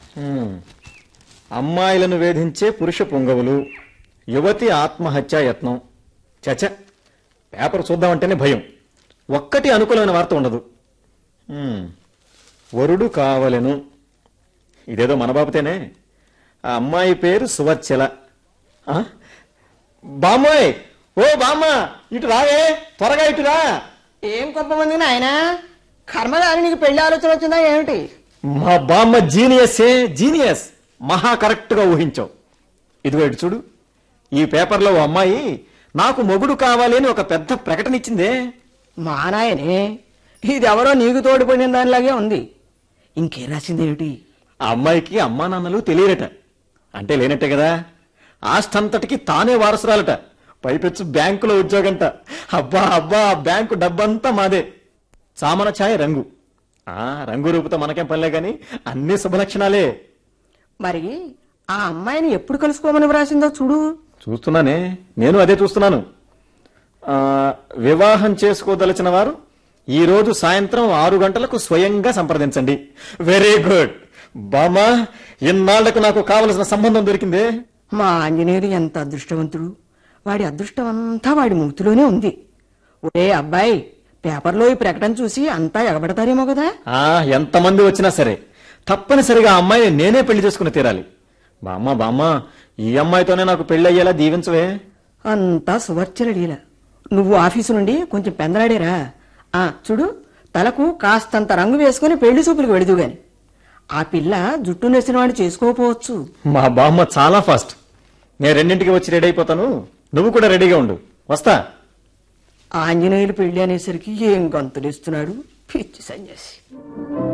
హ్మ్. అమ్మాయిలను వేధించే పురుష పుంగవులు యువతి ఆత్మహత్యా యత్నం చచ పేపర్ చూద్దామంటేనే భయం ఒక్కటి అనుకూలమైన వార్త ఉండదు హ్మ్. వరుడు కావలెను ఇదేదో మన బాబుతేనే ఆ అమ్మాయి పేరు సువచ్చల ఆ? బామ్మోయ్ ఓ బామ్మ ఇటు రావే త్వరగా ఇటు రా ఏం గొప్ప మంది నాయన కర్మదారి నీకు పెళ్లి ఆలోచన వచ్చిందా ఏమిటి మా బామ్మ జీనియస్ఏ జీనియస్ మహా కరెక్ట్ గా ఊహించావు ఇదిగో ఇటు చూడు ఈ పేపర్లో ఓ అమ్మాయి నాకు మొగుడు కావాలి అని ఒక పెద్ద ప్రకటన ఇచ్చిందే మా నాయనే ఇది ఎవరో నీకు తోడిపడిన దానిలాగే ఉంది ఇంకేం రాసింది ఏమిటి ఆ అమ్మాయికి అమ్మా నాన్నలు తెలియరట అంటే లేనట్టే కదా ఆస్తంతటికి తానే వారసురాలట పైపెచ్చు బ్యాంకులో ఉద్యోగంట అబ్బా అబ్బా ఆ బ్యాంకు డబ్బంతా మాదే చామన ఛాయ రంగు ఆ రంగు రూపుతో మనకేం పనిలే గాని అన్ని శుభలక్షణాలే మరి ఆ అమ్మాయిని ఎప్పుడు కలుసుకోమని వ్రాసిందో చూడు చూస్తున్నానే నేను అదే చూస్తున్నాను ఆ, వివాహం చేసుకోదలిచిన వారు ఈ రోజు సాయంత్రం ఆరు గంటలకు స్వయంగా సంప్రదించండి వెరీ గుడ్ బామా ఇన్నాళ్లకు నాకు కావలసిన సంబంధం దొరికిందే మా ఆంజనేయుడు ఎంత అదృష్టవంతుడు వాడి అదృష్టం అంతా వాడి మూతిలోనే ఉంది ఒరే అబ్బాయి పేపర్లో ఈ ప్రకటన చూసి అంతా ఎగబడతారేమో కదా ఆ ఎంతమంది వచ్చినా సరే తప్పనిసరిగా ఆ అమ్మాయి నేనే పెళ్లి చేసుకుని తీరాలి బామ్మ బామ్మ ఈ అమ్మాయితోనే నాకు పెళ్లి అయ్యేలా దీవించవే అంతా సువర్చన లీల నువ్వు ఆఫీసు నుండి కొంచెం పెందలాడేరా ఆ చూడు తలకు కాస్తంత రంగు వేసుకుని పెళ్లి చూపులకు వెళదు గాని ఆ పిల్ల జుట్టు నెసిన వాడిని చేసుకోకపోవచ్చు మా బామ్మ చాలా ఫాస్ట్ నేను రెండింటికి వచ్చి రెడీ అయిపోతాను నువ్వు కూడా రెడీగా ఉండు వస్తా ఆంజనేయులు పెళ్లి అనేసరికి ఏం గంతులేస్తున్నాడు పిచ్చి సన్యాసి